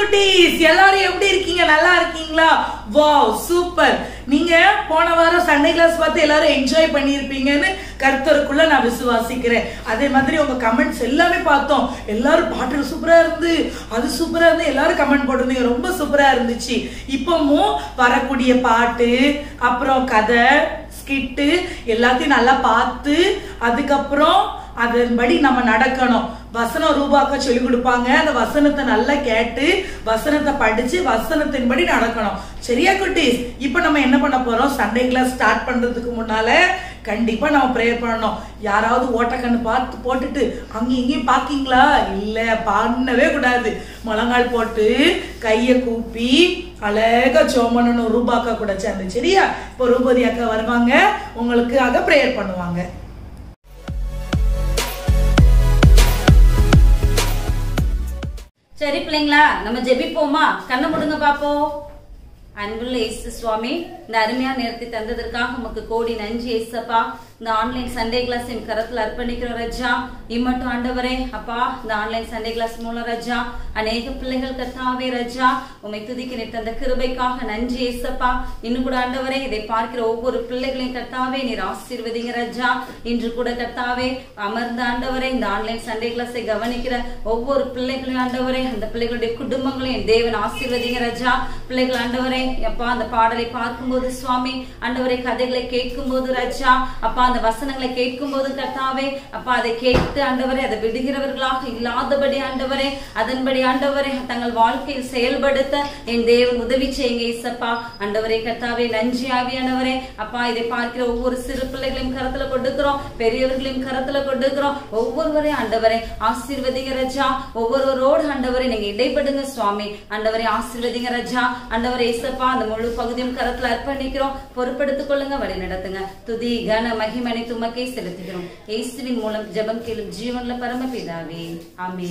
குட்டீஸ் எல்லாரும் எப்படி இருக்கீங்க நல்லா இருக்கீங்களா வாவ் சூப்பர் நீங்க போன வாரம் சண்டே கிளாஸ் பார்த்து எல்லாரும் என்ஜாய் பண்ணியிருப்பீங்கன்னு கருத்தருக்குள்ள நான் விசுவாசிக்கிறேன் அதே மாதிரி உங்க கமெண்ட்ஸ் எல்லாமே பார்த்தோம் எல்லாரும் பாட்டு சூப்பரா இருந்து அது சூப்பரா இருந்து எல்லாரும் கமெண்ட் போட்டிருந்தீங்க ரொம்ப சூப்பரா இருந்துச்சு இப்பவும் வரக்கூடிய பாட்டு அப்புறம் கதை ஸ்கிட்டு எல்லாத்தையும் நல்லா பார்த்து அதுக்கப்புறம் அதன்படி நம்ம நடக்கணும் வசனம் ரூபாக்க சொல்லி கொடுப்பாங்க அந்த வசனத்தை நல்லா கேட்டு வசனத்தை படிச்சு வசனத்தின்படி நடக்கணும் சரியா குட்டீஸ் இப்போ நம்ம என்ன பண்ண போறோம் சண்டே கிளாஸ் ஸ்டார்ட் பண்றதுக்கு முன்னால கண்டிப்பா நம்ம ப்ரேயர் பண்ணணும் யாராவது ஓட்டக்கண்ணு பார்த்து போட்டுட்டு அங்கேயும் இங்கேயும் பாக்கீங்களா இல்ல பண்ணவே கூடாது முழங்கால் போட்டு கையை கூப்பி அழகா சோமனு ரூபாக்கா கூட சேர்ந்து சரியா இப்போ ரூபதி அக்கா வருவாங்க உங்களுக்காக ப்ரேயர் பண்ணுவாங்க சரி பிள்ளைங்களா நம்ம ஜெபிப்போமா கண்ணை முடுங்க பாப்போம் அன்புள்ள இயேசு சுவாமி இந்த அருமையான நேரத்தை தந்ததற்காக உமக்கு கோடி நன்றி ஏசப்பா இந்த ஆன்லைன் சண்டே கிளாஸ் என் கரத்துல அர்ப்பணிக்கிறோம் ரஜா இம்மட்டும் ஆண்டவரே அப்பா இந்த ஆன்லைன் சண்டே கிளாஸ் மூலம் ரஜா அநேக பிள்ளைகள் கத்தாவே ரஜா உமை துதிக்க நீர் தந்த கிருபைக்காக நன்றி ஏசப்பா இன்னும் கூட ஆண்டவரே இதை பார்க்கிற ஒவ்வொரு பிள்ளைகளையும் கத்தாவே நீர் ஆசீர்வதிங்க ரஜா இன்று கூட கத்தாவே அமர்ந்த ஆண்டவரே இந்த ஆன்லைன் சண்டே கிளாஸை கவனிக்கிற ஒவ்வொரு பிள்ளைகளையும் ஆண்டவரே அந்த பிள்ளைகளுடைய குடும்பங்களையும் என் தேவன் ஆசீர்வதிங்க ரஜா பிள்ளைகள் ஆண்டவரே அப்பா அந்த பாடலை பார்க்கும்போது சுவாமி ஆண்டவரை கதைகளை கேட்கும்போது ரஜா அப்பா அந்த வசனங்களை கேட்கும்போது கர்த்தாவே அப்பா அதை கேட்டு ஆண்டவரே அதை விடுகிறவர்களாக இல்லாதபடி ஆண்டவரே அதன்படி ஆண்டவரே தங்கள் வாழ்க்கையில் செயல்படுத்த என் தேவன் உதவி செய்யுங்க இசப்பா ஆண்டவரே கர்த்தாவே நன்றி ஆவியானவரே அப்பா இதை பார்க்கிற ஒவ்வொரு சிறு பிள்ளைகளையும் கரத்துல கொடுக்கிறோம் பெரியவர்களையும் கரத்துல கொடுக்கிறோம் ஒவ்வொருவரையும் ஆண்டவரே ஆசீர்வதிங்க ரஜா ஒவ்வொருவரோடு ஆண்டவரை நீங்க இடைப்படுங்க சுவாமி ஆண்டவரை ஆசீர்வதிங்க ரஜா ஆண்டவரை இசப்பா அந்த முழு பகுதியும் கரத்துல அர்ப்பணிக்கிறோம் பொறுப்படுத்திக் கொள்ளுங்க வழி நடத்துங்க துதி கன மகிமனை துமக்கே செலுத்துகிறோம் இயேசுவின் மூலம் ஜெபம் கேளும் ஜீவன்ல பரமபிதாவே ஆமென்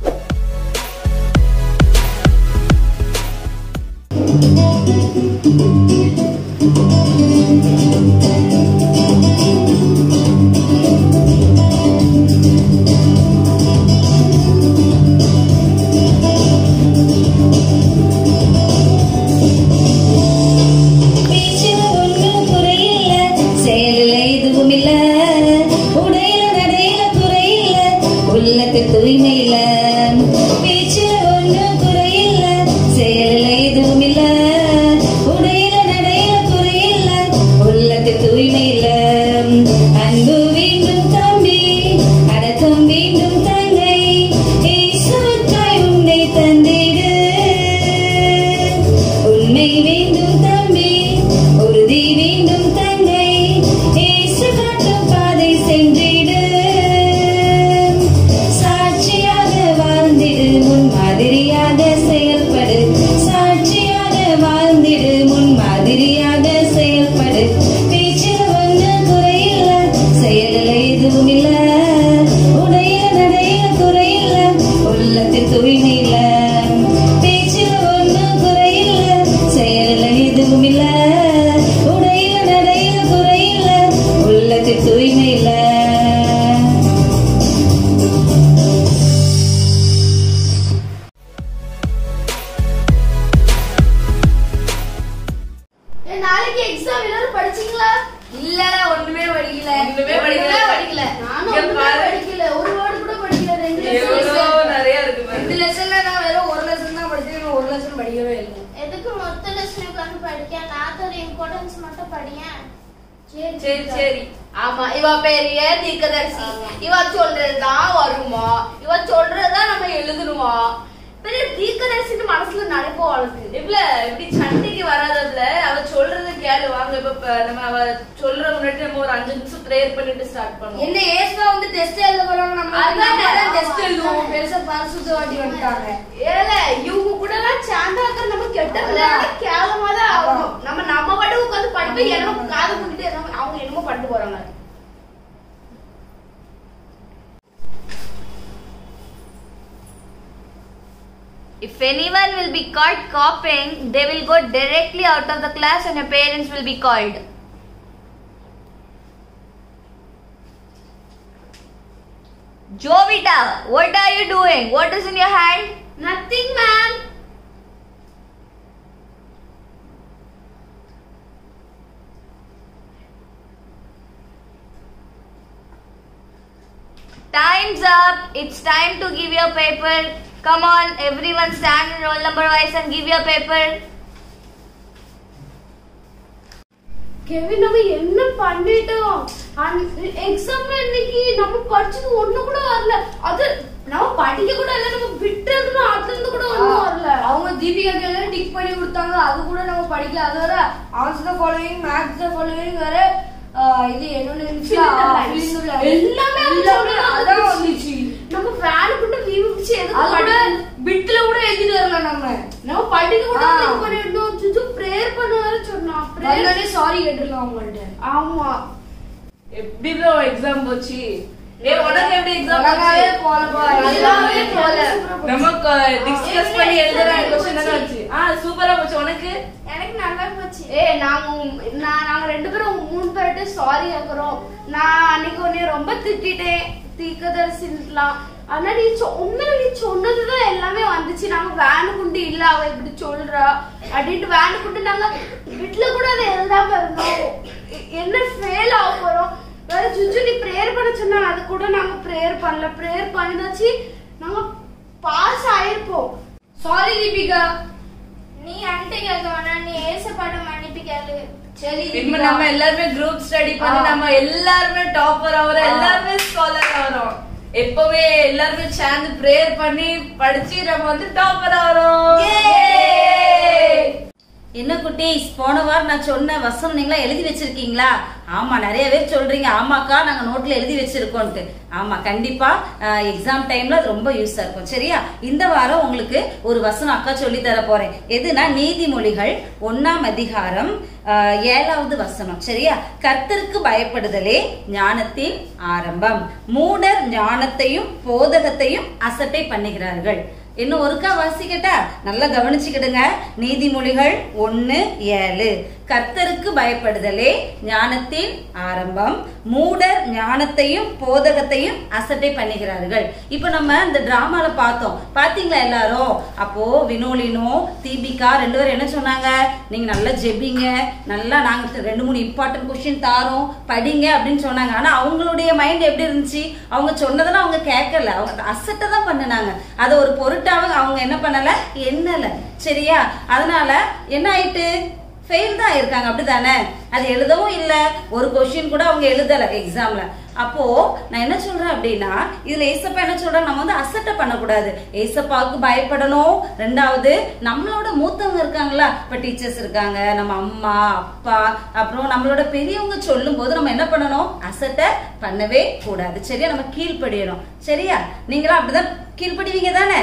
பேச்சில ஒண்ணும் குறையில்ல செயலில எதுவும் இல்ல உடையில நடையில குறையில்ல உள்ளத்து தூய்மை இல்ல பேச்சில ஒண்ணும் குறையில்ல செயலில எதுவும் இல்ல உடையில நடையில குறையில்ல உள்ளத்து தூய்மை இல்ல அன்பு வேண்டும் தம்பி அடக்கம் வேண்டும் தங்கை ஈஸ்வரத்தாய் உன்னை தந்திடு உண்மை வேண்டும் தம்பி உறுதி வேண்டும் தங்கை ஏசு காட்டும் பாதை சென்றிடு சாட்சியாக வாழ்ந்திடு முன் மாதிரியாக செயல்படு சாட்சியாக வாழ்ந்திடு முன் மாதிரியாக செயல்படு பேச்சில் ஒன்று குறையில்ல செயலில் எதுவும் இல்ல உடைய நடைய குறையில்ல உள்ளத்தில் தூய்மை இல்ல பேச்சில் ஒன்று குறையில்ல செயலில் எதுவும் இல்ல உடைய நடைய குறையில்ல உள்ளத்தில் தூய்மை இல்ல ஏய், நாளைக்கு எக்ஸாம் எல்லாரும் படிச்சீங்களா இல்லடா ஒண்ணுமே படிக்கல ஒண்ணுமே படிக்கல. படிக்கல நானும் இங்க ஒண்ணுமே பாரு. படிக்கல ஒரு வேர்டு கூட படிக்கல ரெண்டு எவ்வளோ lesson. நிறைய இருக்கு பாரு. ரெண்டு லெசன்ல நான் வெறும் ஒரு லெசன் தான் படிச்சேன் இன்னும் ஒரு லெசன் படிக்கவே இல்லை எதுக்கு மொத்த லெசன் உட்காந்து படிக்க நான் ஒரு இம்பார்ட்டன்ஸ் மட்டும் படியேன் சரி சரி ஆமா இவ பெரிய தீர்க்கதரிசி இவ சொல்றதுதான் வருமா இவ சொல்றதுதான் நம்ம எழுதணுமா பெரிய தீர்க்கதரிசின்னு மனசுல நினைப்போ அவளுக்கு இவ்ள இப்படி சண்டைக்கு வராததுல அவ சொல்றது கேளு வாங்க இப்ப ப- நம்ம அவ சொல்ற முன்னாடி நம்ம ஒரு அஞ்சு நிமிஷம் ப்ரேயர் பண்ணிட்டு ஸ்டார்ட் பண்ணுவோம் என்ன ஏசுவா வந்து டெஸ்ட் எழுத போறாங்க நம்ம அதான் டெஸ்ட் எழுதுவோம் பெருசா பரிசுத்த வாட்டி வந்துட்டாங்க ஏல இவங்க கூட எல்லாம் சேர்ந்தா இருக்கிற நம்ம கெட்டதுல கேவலமா தான் ஆகும் நம்ம நம்ம பாட்டு உட்காந்து படிப்போம் என்னமோ காது பண்ணிட்டு என்னமோ அவங்க என்னமோ பண்ணிட்டு போறாங்க If anyone will be caught copying, they will go directly out of the class and your parents will be called. Jovita, what are you doing? What is in your hand? Nothing, ma'am. Time's up. It's time to give your paper. Come on, everyone stand in roll number wise and give your paper. Kevin நம்ம என்ன பண்ணிட்டோம் எக்ஸாம்ல இன்னைக்கு நம்ம படிச்சது ஒண்ணு கூட வரல அது நம்ம படிக்க கூட இல்ல நம்ம விட்டுறதுன்னு அதுல இருந்து கூட ஒண்ணும் வரல அவங்க தீபிகா கேள்வி டிக் பண்ணி கொடுத்தாங்க அது கூட நம்ம படிக்கல அது வேற ஆன்சர் ஃபாலோவிங் மேக்ஸ் ஃபாலோவிங் வேற ஆஹ், இது என்னன்னு இருந்துச்சு? Fill in the ah, blanks. fill in the blanks. எல்லாமே அவங்க எல்லாமே சொல்றது அதான் வந்துச்சு. வந்துச்சு நம்ம வேனுக்குள்ள விவரிச்சு எதுக்கு அது கூட படி- பிட்ல கூட எழுதிட்டு வரல நம்ம நம்ம படிக்க கூட ஆ. இது பண்ணிட்டோம் சுச்சு பிரேயர் பண்ண வேற சொன்னா பிரேயர் வந்தோடனே சாரி கேட்டிருக்கோம் அவங்கள்ட்ட ஆமா எப்படி ப்ரோ எக்ஸாம் போச்சு ஏ உனக்கு எப்படி எக்ஸாம் நல்லாவே போச்சு போலப்பா எல்லாமே போல நமக்கு டிஸ்கஸ் பண்ணி எழுதுற கொஸ்டின் தானே வச்சு ஆ சூப்பரா போச்சு உனக்கு எனக்கு நல்லா போச்சு ஏ நாங்க உம்- நான் நாங்க ரெண்டு பேரும் மூணு பேர்ட்டு சாரி கேக்குறோம் நான் அன்னைக்கு உன்னை ரொம்ப திட்டிட்டேன் தீக்கதரிசிலாம் ஆனா நீ சொ- உண்மையில நீ சொன்னதுதான் எல்லாமே வந்துச்சு நாங்க வேனு குண்டு இல்ல அவ இப்படி சொல்றா அப்படின்ட்டு வேனு குண்டு நாங்க வீட்டுல கூட அதை எழுதாம இருந்தோம் எ- என்ன ஃபெயில் ஆக போறோம் வேற ஜுஜு நீ ப்ரேயர் பண்ண சொன்னா அது கூட நாங்க ப்ரேயர் பண்ணல ப்ரேயர் பண்ணினாச்சு நாங்க பாஸ் ஆயிருப்போம் சாரி தீபிகா நீ அன்ட்டு கேட்க வேணாம் நீ ஏசப்பாட மன்னிப்பு கேளு சரி இனிமே தீபிகா நம்ம எல்லாருமே குரூப் ஸ்டடி பண்ணி ஆ. நம்ம எல்லாருமே டாப்பர் ஆகிறோம் ஆ. எல்லாருமே ஸ்காலர் ஆகிறோம் எப்பவே எல்லாருமே சேர்ந்து ப்ரேயர் பண்ணி படிச்சு நம்ம வந்து டாப்பர் ஆகிறோம் என்ன குட்டீஸ் போன வாரம் நான் சொன்ன வசனம் நீங்களா எழுதி வச்சிருக்கீங்களா ஆமா நிறைய பேர் சொல்றீங்க ஆமாக்கா நாங்க நோட்ல எழுதி வச்சிருக்கோம்ட்டு ஆமா கண்டிப்பா எக்ஸாம் டைம்ல அது ரொம்ப யூஸா இருக்கும் சரியா இந்த வாரம் உங்களுக்கு ஒரு வசனம் அக்கா சொல்லி தர போறேன் எதுனா நீதிமொழிகள் ஒன்னாம் அதிகாரம் ஆஹ், ஏழாவது வசனம் சரியா கர்த்தருக்கு பயப்படுதலே ஞானத்தின் ஆரம்பம் மூடர் ஞானத்தையும் போதகத்தையும் அசட்டை பண்ணுகிறார்கள் இன்னும் ஒருக்கா வாசிக்கட்டா நல்லா கவனிச்சுக்கிடுங்க நீதிமொழிகள் ஒன்னு ஏழு கர்த்தருக்கு பயப்படுதலே ஞானத்தின் ஆரம்பம் மூடர் ஞானத்தையும் போதகத்தையும் அசட்டை பண்ணுகிறார்கள் இப்போ நம்ம இந்த டிராமால பார்த்தோம் பாத்தீங்களா எல்லாரும் அப்போ வினோலினோ தீபிகா ரெண்டு பேரும் என்ன சொன்னாங்க நீங்க நல்லா ஜெபிங்க நல்லா நாங்க ரெண்டு மூணு இம்பார்ட்டன்ட் கொஸ்டின் தாரோம் படிங்க அப்படின்னு சொன்னாங்க ஆனா அவங்களுடைய மைண்ட் எப்படி இருந்துச்சு அவங்க சொன்னதெல்லாம் அவங்க கேட்கல அவங்க அசட்டை தான் பண்ணினாங்க அதை ஒரு பொருட்டாக அவங்க என்ன பண்ணல எண்ணல சரியா அதனால என்ன ஆயிட்டு ஃபெயில் தான் ஆயிருக்காங்க அப்படிதானே அது எழுதவும் இல்ல ஒரு கொஸ்டின் கூட அவங்க எழுதல எக்ஸாம்ல அப்போ நான் என்ன சொல்றேன் அப்படின்னா இதுல ஏசப்பா என்ன சொல்றாங்க நம்ம வந்து அசட்டை பண்ணக்கூடாது ஏசப்பாவுக்கு பயப்படணும் ரெண்டாவது நம்மளோட மூத்தவங்க இருக்காங்களா இப்ப டீச்சர்ஸ் இருக்காங்க நம்ம அம்மா அப்பா அப்புறம் நம்மளோட பெரியவங்க சொல்லும் போது நம்ம என்ன பண்ணணும் அசட்டை பண்ணவே கூடாது சரியா நம்ம கீழ்ப்படியணும் சரியா நீங்களும் அப்படிதான் கீழ்ப்படிவீங்க தானே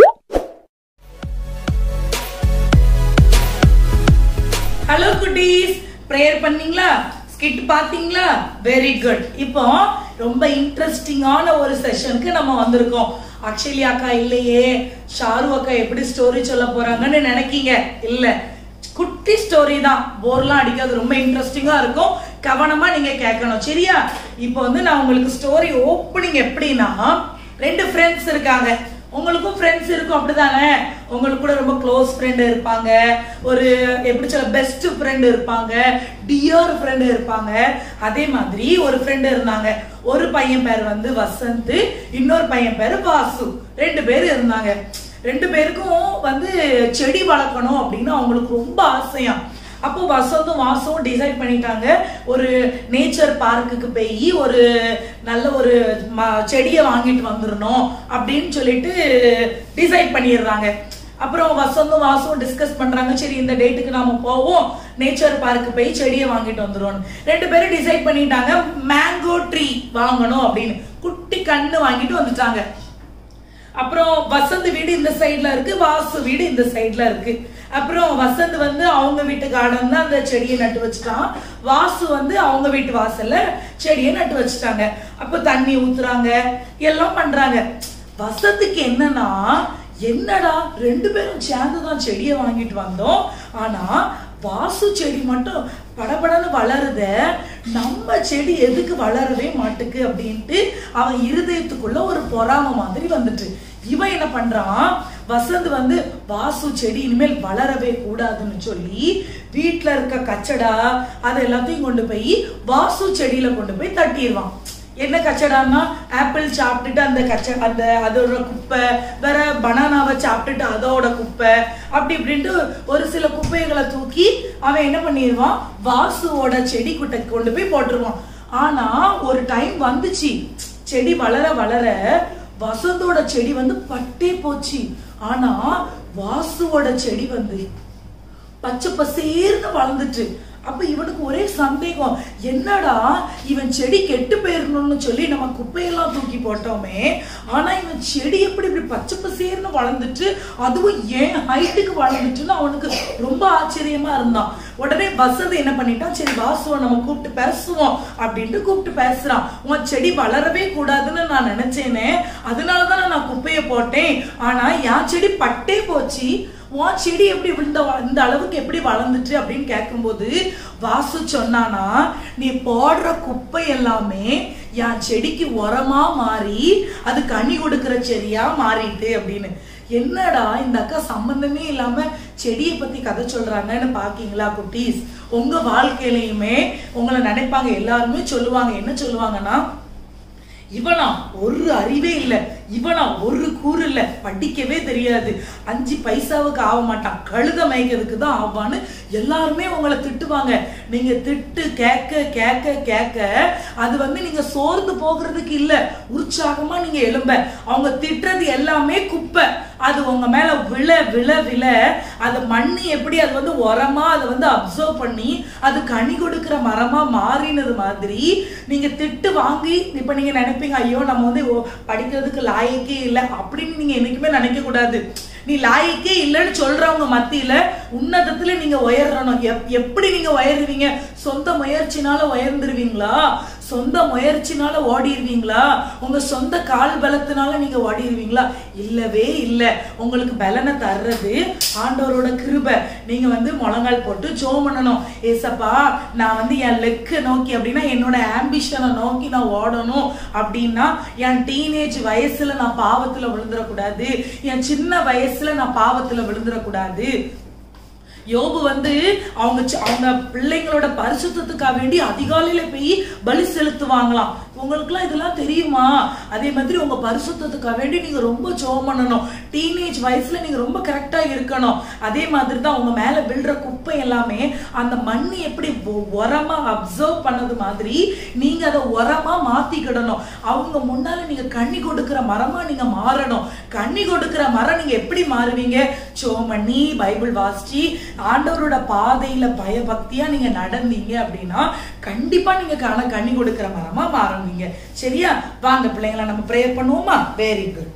ஹலோ குட்டீஸ் ப்ரேயர் பண்ணீங்களா ஸ்கிட் பாத்தீங்களா வெரி குட் இப்போ ரொம்ப இன்ட்ரெஸ்டிங்கான ஒரு செஷனுக்கு நம்ம வந்திருக்கோம் ஆக்சுவலி அக்கா இல்லையே ஷாரு அக்கா எப்படி ஸ்டோரி சொல்ல போறாங்கன்னு நினைக்கீங்க இல்ல குட்டி ஸ்டோரி தான் போர்லாம் அடிக்காது ரொம்ப இன்ட்ரெஸ்டிங்கா இருக்கும் கவனமா நீங்க கேட்கணும் சரியா இப்போ வந்து நான் உங்களுக்கு ஸ்டோரி ஓப்பனிங் எப்படின்னா ரெண்டு ஃப்ரெண்ட்ஸ் இருக்காங்க உங்களுக்கும் ஃப்ரெண்ட்ஸ் இருக்கும் அப்படிதானே உங்களுக்கு கூட ரொம்ப க்ளோஸ் ஃப்ரெண்ட் இருப்பாங்க ஒரு எப்படி சொல்ல பெஸ்ட் ஃப்ரெண்ட் இருப்பாங்க டியர் ஃப்ரெண்ட் இருப்பாங்க அதே மாதிரி ஒரு ஃப்ரெண்ட் இருந்தாங்க ஒரு பையன் பேர் வந்து வசந்த் இன்னொரு பையன் பேர் வாசு ரெண்டு பேர் இருந்தாங்க ரெண்டு பேருக்கும் வந்து செடி வளர்க்கணும் அப்படின்னு அவங்களுக்கு ரொம்ப ஆசையா அப்போ வசந்தும் வாசும் டிசைட் பண்ணிட்டாங்க ஒரு நேச்சர் பார்க்குக்கு போய் ஒரு நல்ல ஒரு ம- செடியை வாங்கிட்டு வந்துடணும் அப்படின்னு சொல்லிட்டு டிசைட் பண்ணிடுறாங்க அப்புறம் வசந்தும் வாசும் டிஸ்கஸ் பண்றாங்க சரி இந்த டேட்டுக்கு நாம போவோம் நேச்சர் பார்க்கு போய் செடியை வாங்கிட்டு வந்துடும் ரெண்டு பேரும் டிசைட் பண்ணிட்டாங்க மேங்கோ ட்ரீ வாங்கணும் அப்படின்னு குட்டி கண்ணு வாங்கிட்டு வந்துட்டாங்க அப்புறம் வசந்த் வீடு இந்த சைடுல இருக்கு வாசு வீடு இந்த சைடுல இருக்கு அப்புறம் வசந்த் வந்து அவங்க வீட்டு கார்டன் தான் அந்த செடியை நட்டு வச்சுட்டான் வாசு வந்து அவங்க வீட்டு வாசல்ல செடியை நட்டு வச்சுட்டாங்க அப்போ தண்ணி ஊத்துறாங்க எல்லாம் பண்றாங்க வசந்துக்கு என்னன்னா என்னடா ரெண்டு பேரும் சேர்ந்து தான் செடியை வாங்கிட்டு வந்தோம் ஆனா வாசு செடி மட்டும் படபடன்னு வளருத நம்ம செடி எதுக்கு வளரவே மாட்டுக்கு அப்படின்ட்டு அவன் இருதயத்துக்குள்ள ஒரு பொறாம மாதிரி வந்துட்டு இவன் என்ன பண்றான் வசந்த் வந்து வாசு செடி இனிமேல் வளரவே கூடாதுன்னு சொல்லி வீட்ல இருக்க கச்சடா அது எல்லாத்தையும் கொண்டு போய் வாசு செடியில கொண்டு போய் தட்டிடுவான் என்ன கச்சடான்னா ஆப்பிள் சாப்பிட்டுட்டு அந்த கச்ச அந்த அதோட குப்பை வேற பனானாவை சாப்பிட்டுட்டு அதோட குப்பை அப்படி இப்படின்ட்டு ஒரு சில குப்பைகளை தூக்கி அவன் என்ன பண்ணிடுவான் வாசுவோட செடி குட்டை கொண்டு போய் போட்டுருவான் ஆனா ஒரு டைம் வந்துச்சு செடி வளர வளர வசந்தோட செடி வந்து பட்டே போச்சு ஆனா வாசுவோட செடி வந்து பச்சை பசேர்னு வளர்ந்துட்டு அப்ப இவனுக்கு ஒரே சந்தேகம் என்னடா இவன் செடி கெட்டு போயிடணும்னு சொல்லி நம்ம குப்பையெல்லாம் தூக்கி போட்டோமே ஆனா இவன் செடி எப்படி இப்படி பச்சை பசேர்னு வளர்ந்துட்டு அதுவும் ஏன் ஹைட்டுக்கு வளர்ந்துட்டுன்னு அவனுக்கு ரொம்ப ஆச்சரியமா இருந்தான் உடனே வசந்த் என்ன பண்ணிட்டான் சரி வாசுவை நம்ம கூப்பிட்டு பேசுவோம் அப்படின்ட்டு கூப்பிட்டு பேசுறான் உன் செடி வளரவே கூடாதுன்னு நான் நினைச்சேனே அதனாலதான் நான் குப்பையை போட்டேன் ஆனா என் செடி பட்டே போச்சு உன் செடி எப்படி இந்த இந்த அளவுக்கு எப்படி வளர்ந்துச்சு அப்படின்னு கேட்கும்போது வாசு சொன்னானா நீ போடுற குப்பை எல்லாமே என் செடிக்கு உரமா மாறி அது கனி கொடுக்கிற செடியா மாறிட்டு அப்படின்னு என்னடா இந்த அக்கா சம்பந்தமே இல்லாம செடியை பத்தி கதை சொல்றாங்கன்னு பாக்கீங்களா குட்டீஸ் உங்க வாழ்க்கையிலயுமே உங்களை நினைப்பாங்க எல்லாருமே சொல்லுவாங்க என்ன சொல்லுவாங்கன்னா இவனா ஒரு அறிவே இல்ல இவனா ஒரு கூறு இல்ல படிக்கவே தெரியாது அஞ்சு பைசாவுக்கு ஆக மாட்டான் கழுத மேய்க்கிறதுக்கு தான் ஆவான்னு எல்லாருமே உங்களை திட்டுவாங்க நீங்க திட்டு கேட்க கேட்க கேட்க அது வந்து நீங்க சோர்ந்து போகிறதுக்கு இல்ல உற்சாகமா நீங்க எழும்ப அவங்க திட்டுறது எல்லாமே குப்பை அது உங்க மேல விழ விழ விழ அது மண்ணு எப்படி அது வந்து உரமா அதை வந்து அப்சர்வ் பண்ணி அது கனி கொடுக்கிற மரமா மாறினது மாதிரி நீங்க திட்டு வாங்கி இப்ப நீங்க நினைப்பீங்க ஐயோ நம்ம வந்து ஓ, படிக்கிறதுக்கு லாயக்கே இல்லை அப்படின்னு நீங்க என்னைக்குமே நினைக்க கூடாது நீ லாயக்கே இல்லைன்னு சொல்றவங்க மத்தியில உன்னதத்துல நீங்க உயரணும் எப்- எப்படி நீங்க உயருவீங்க சொந்த முயற்சினால உயர்ந்துருவீங்களா சொந்த முயற்சினால ஓடிடுவீங்களா உங்க சொந்த கால் பலத்தினால நீங்க ஓடிடுவீங்களா இல்லவே இல்ல உங்களுக்கு பலனை தர்றது ஆண்டவரோட கிருபை நீங்க வந்து முழங்கால் போட்டு ஜோம் பண்ணணும் ஏசப்பா நான் வந்து என் லெக்க நோக்கி அப்படின்னா என்னோட ஆம்பிஷனை நோக்கி நான் ஓடணும் அப்படின்னா என் டீனேஜ் வயசுல நான் பாவத்துல விழுந்துடக்கூடாது என் சின்ன வயசுல நான் பாவத்துல விழுந்துடக்கூடாது யோபு வந்து அவங்க சி- அவங்க பிள்ளைங்களோட பரிசுத்தத்துக்காக வேண்டி அதிகாலையில போய் பலி செலுத்துவாங்களாம் உங்களுக்குலாம் இதெல்லாம் தெரியுமா அதே மாதிரி உங்க பரிசுத்தத்துக்காக வேண்டி நீங்க ரொம்ப ஜோம் பண்ணணும் டீனேஜ் வயசுல நீங்க ரொம்ப கரெக்டா இருக்கணும் அதே மாதிரி தான் உங்க மேல விழுற குப்பை எல்லாமே அந்த மண் எப்படி ஒ- உரமா அப்சர்வ் பண்ணது மாதிரி நீங்க அதை உரமா மாத்திக்கிடணும் அவங்க முன்னால நீங்க கண்ணி கொடுக்கிற மரமா நீங்க மாறணும் கண்ணி கொடுக்கிற மரம் நீங்க எப்படி மாறுவீங்க ஜோம் பண்ணி பைபிள் வாசிச்சு ஆண்டவரோட பாதையில பயபக்தியா நீங்க நடந்தீங்க அப்படின்னா கண்டிப்பா நீங்க காண கண்ணி கொடுக்கிற மரமா மாறுவீங்க சரியா வாங்க பிள்ளைங்களா நம்ம ப்ரேயர் பண்ணுவோமா வெரி குட்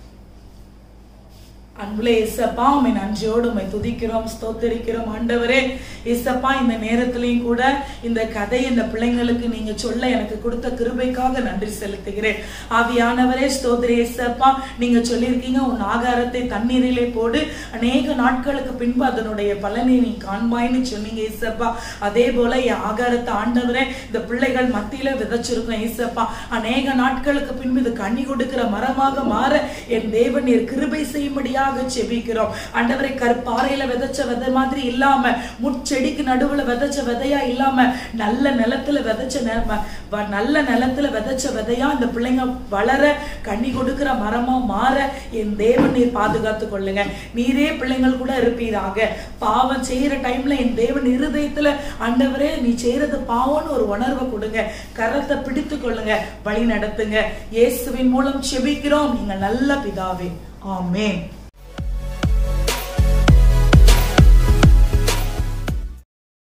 அன்புல இசப்பா உண்மை நன்றியோடு உண்மை துதிக்கிறோம் ஸ்தோத்தரிக்கிறோம் ஆண்டவரே இசப்பா இந்த நேரத்திலையும் கூட இந்த கதை இந்த பிள்ளைங்களுக்கு நீங்க சொல்ல எனக்கு கொடுத்த கிருபைக்காக நன்றி செலுத்துகிறேன் ஆவியானவரே ஸ்தோத்திரி இசப்பா நீங்க சொல்லியிருக்கீங்க உன் ஆகாரத்தை தண்ணீரிலே போடு அநேக நாட்களுக்கு பின்பு அதனுடைய பலனை நீ காண்பாய்ன்னு சொன்னீங்க இசப்பா அதே போல என் ஆகாரத்தை ஆண்டவரே இந்த பிள்ளைகள் மத்தியில விதைச்சிருக்கோம் இசப்பா அநேக நாட்களுக்கு பின்பு இது கண்ணி கொடுக்கிற மரமாக மாற என் தேவன் நீர் கிருபை செய்யும்படியாக செபிக்கிறோம் ஆண்டவரை கற்பாறையில விதைச்ச விதை மாதிரி இல்லாம முட்செடிக்கு நடுவுல விதைச்ச விதையா இல்லாம நல்ல நிலத்துல விதைச்ச நெ- வ- வ- நல்ல நிலத்துல விதைச்ச விதையா இந்த பிள்ளைங்க வளர கண்ணி கொடுக்கிற மரமா மாற என் தேவன் நீர் பாதுகாத்து கொள்ளுங்க நீரே பிள்ளைங்கள் கூட இருப்பீராக பாவம் செய்யற டைம்ல என் தேவன் இருதயத்துல ஆண்டவரே நீ செய்யறது பாவம்னு ஒரு உணர்வை கொடுங்க கரத்தை பிடித்து கொள்ளுங்க வழி நடத்துங்க இயேசுவின் மூலம் செபிக்கிறோம் நீங்க நல்ல பிதாவே ஆமென்